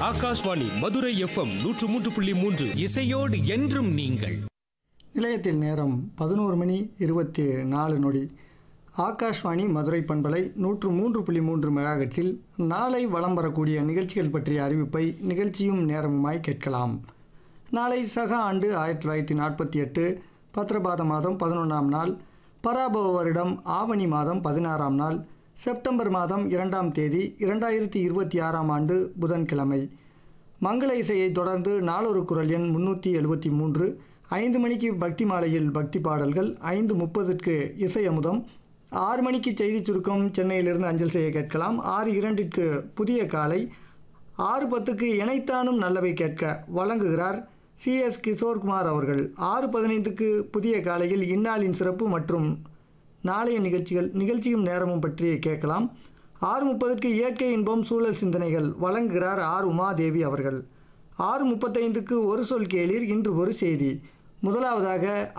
Akashvani Madurai FM நூற்று மூன்று புள்ளி மூன்று இசையோடு என்றும் நீங்கள் நிலையத்தில் நேரம் பதினோரு மணி இருபத்தி நாலு நொடி ஆகாஷ்வாணி மதுரை பண்பலை நூற்று மூன்று புள்ளி மூன்று மெகாஹெட்ஸில் நாளை வலம் வரக்கூடிய நிகழ்ச்சிகள் பற்றிய அறிவிப்பை நிகழ்ச்சியும் நேரமுமாய் கேட்கலாம் நாளை சக ஆண்டு ஆயிரத்தி தொள்ளாயிரத்தி நாற்பத்தி எட்டு பத்ரபாத மாதம் பதினொன்றாம் நாள் பராபவ வருடம் ஆவணி மாதம் பதினாறாம் நாள் செப்டம்பர் மாதம் இரண்டாம் தேதி இரண்டாயிரத்தி இருபத்தி ஆறாம் ஆண்டு புதன்கிழமை மங்கள இசையை தொடர்ந்து நாளொரு குரல் எண் முன்னூற்றி எழுபத்தி மூன்று ஐந்து மணிக்கு பக்தி மாலையில் பக்தி பாடல்கள் ஐந்து முப்பதுக்கு இசை அமுதம் ஆறு மணிக்கு செய்தி சுருக்கம் சென்னையிலிருந்து அஞ்சல் செய்ய கேட்கலாம் ஆறு இரண்டிற்கு புதிய காலை ஆறு பத்துக்கு இணைத்தானும் நல்லவை கேட்க வழங்குகிறார் சி எஸ் கிஷோர்குமார் அவர்கள் ஆறு பதினைந்துக்கு புதிய காலையில் இந்நாளின் சிறப்பு மற்றும் நாளைய நிகழ்ச்சிகள் நிகழ்ச்சியும் நேரமும் பற்றி கேட்கலாம் ஆறு முப்பதுக்கு இயற்கை இன்பம் சூழல் சிந்தனைகள் வழங்குகிறார் ஆர் உமாதேவி அவர்கள் ஆறு முப்பத்தைந்துக்கு ஒரு சொல் கேளீர் இன்று ஒரு செய்தி முதலாவதாக